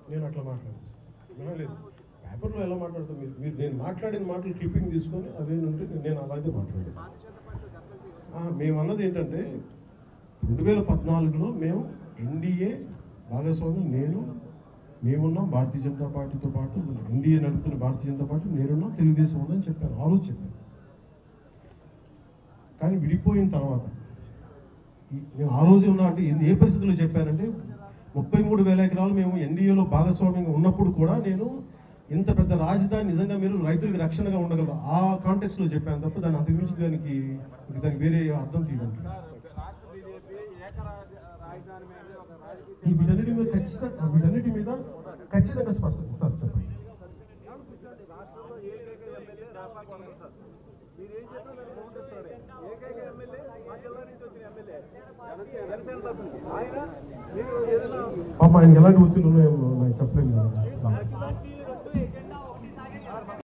నేను అట్లా మాట్లాడచ్చు నా లేదు పేపర్లో ఎలా మాట్లాడతాం మీరు మీరు నేను మాట్లాడిన మాటలు క్లిప్పింగ్ తీసుకొని అదేంటంటే నేను అలాగే మాట్లాడాను ఆ, మేము అన్నది ఏంటంటే రెండు వేల పద్నాలుగులో మేము ఎన్డీఏ భాగస్వామి నేను మేమున్నాం భారతీయ జనతా పార్టీతో పాటు ఎన్డీఏ నడుపుతున్న భారతీయ జనతా పార్టీ నేనున్నాం తెలుగుదేశం ఉందని చెప్పాను ఆ రోజు చెప్పాను కానీ విడిపోయిన తర్వాత ఈ- నేను ఆ రోజు ఉన్నా అంటే ఏ పరిస్థితుల్లో చెప్పానంటే ముప్పై మూడు వేల ఎకరాలు మేము ఎన్డీఏలో భాగస్వామ్యంగా ఉన్నప్పుడు కూడా నేను ఇంత పెద్ద రాజధాని నిజంగా మీరు రైతులకు రక్షణగా ఉండగలరు ఆ కాంటెక్స్లో చెప్పాను తప్ప దాన్ని అంతకుమించి దానికి ఇంక దానికి వేరే అర్థం తీయడానికి రాష్ట్ర బీజేపీ ఏకరాజ రాజధాని మీద ఒక రాజకీయ ఈ వీటన్నిటి మీద ఖచ్చితంగా వీటన్నిటి మీద ఖచ్చితంగా స్పష్టత సార్ చెప్పండి రాష్ట్రంలో ఏకైక ఎమ్మెల్యే రాపా కొనరు సార్ మీరు ఏం చెప్పినా నాకు కౌంటేస్తాడే ఏకైక ఎమ్మెల్యే మా జిల్లా నుంచి వచ్చిన ఎమ్మెల్యే జనసేన జనసేన తరఫు నుంచి ఆయన మీరు ఏదైనా పాప ఆయనకి ఎలాంటి ఒత్తిళ్ళు ఉన్నాయో నాకు చెప్పలేదు కదా. పార్టీ రద్దు ఏజెండా